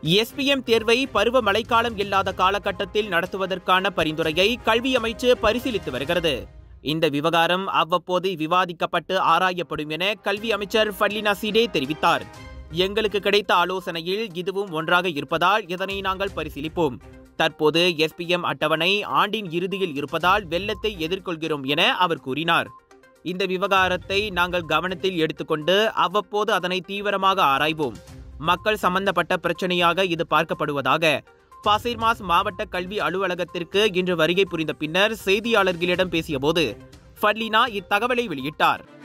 SPM தேர்வை பருவ மழைக்காலம் இல்லாத காலகட்டத்தில் நடத்துவதற்கான பரிந்துரையை கல்வி அமைச்சு பரிசீலித்து வருகிறது இந்த விவகாரம் அவ்வப்போது விவாதிக்கப்பட்டு ஆராயப்படும் என கல்வி அமைச்சர் ஃபட்லினா சீடே தெரிவித்தார் எங்களுக்கு கிடைத்த ஆலோசனையில் இதுவும் ஒன்றாக இருப்பதால் இதனை நாங்கள் பரிசீலிப்போம் தற்போது எஸ்பிஎம் அட்டவணை ஆண்டின் இறுதியில் இருப்பதால் வெள்ளத்தை எதிர்கொள்கிறோம் என அவர் கூறினார் இந்த விவகாரத்தை நாங்கள் கவனத்தில் எடுத்துக்கொண்டு அவ்வப்போது அதனை தீவிரமாக ஆராய்வோம் மக்கள் சம்பந்தப்பட்ட பிரச்சனையாக இது பார்க்கப்படுவதாக பாசிர்மாஸ் மாவட்ட கல்வி அலுவலகத்திற்கு இன்று வருகை புரிந்த பின்னர் செய்தியாளர்களிடம் பேசியபோது ஃபட்லினா இத்தகவலை வெளியிட்டார்